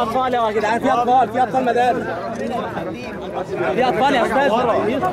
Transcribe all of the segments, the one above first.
اطفال يا جدعان في اطفال في اطفال مدارس في اطفال يا استاذ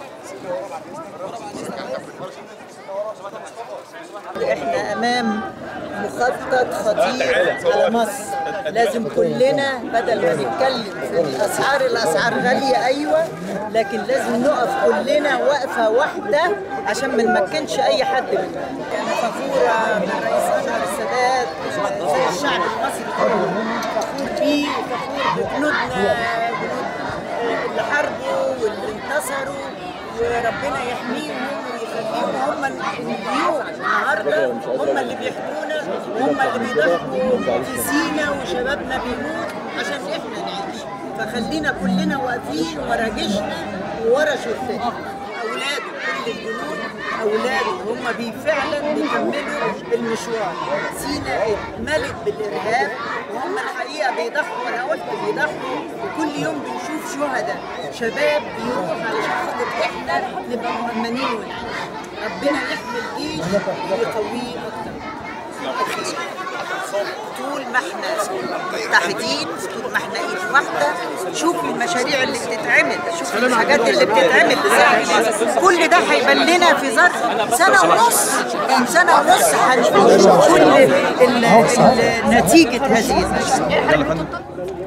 احنا امام مخطط خطير على مصر لازم كلنا بدل ما نتكلم في الاسعار الاسعار غاليه ايوه لكن لازم نقف كلنا وقفه واحده عشان ما نمكنش اي حد مننا انا فخوره بالرئيس انور السادات زي الشعب المصري كله فخور بيه وفخور بجنودنا جنود اللي حاربوا واللي انتصروا وربنا يحميهم ويخليهم هم اليوم النهارده هم اللي بيحمونا وهم اللي بيضحوا في سينا وشبابنا بيموت عشان احنا نعيش فخلينا كلنا واقفين ورا جيشنا وورا شرطتنا اولاده كل الجنود اولاده هم بي فعلا بيكملوا المشوار سينا اتملت بالارهاب وهم الحقيقه بيضحوا انا قلت بيضحوا وكل يوم بنشوف شهداء شباب بيروح علشان خاطر احنا نبقى مؤمنين ونعيش ربنا يحمي الجيش ويقويه اكتر طول ما احنا متحدين طول ما احنا ايد واحده شوف المشاريع اللي بتتعمل شوف الحاجات اللي بتتعمل كل ده هيبان لنا في ظرف سنه ونص من سنه ونص هنشوف كل ال- ال- نتيجه هذه المشاريع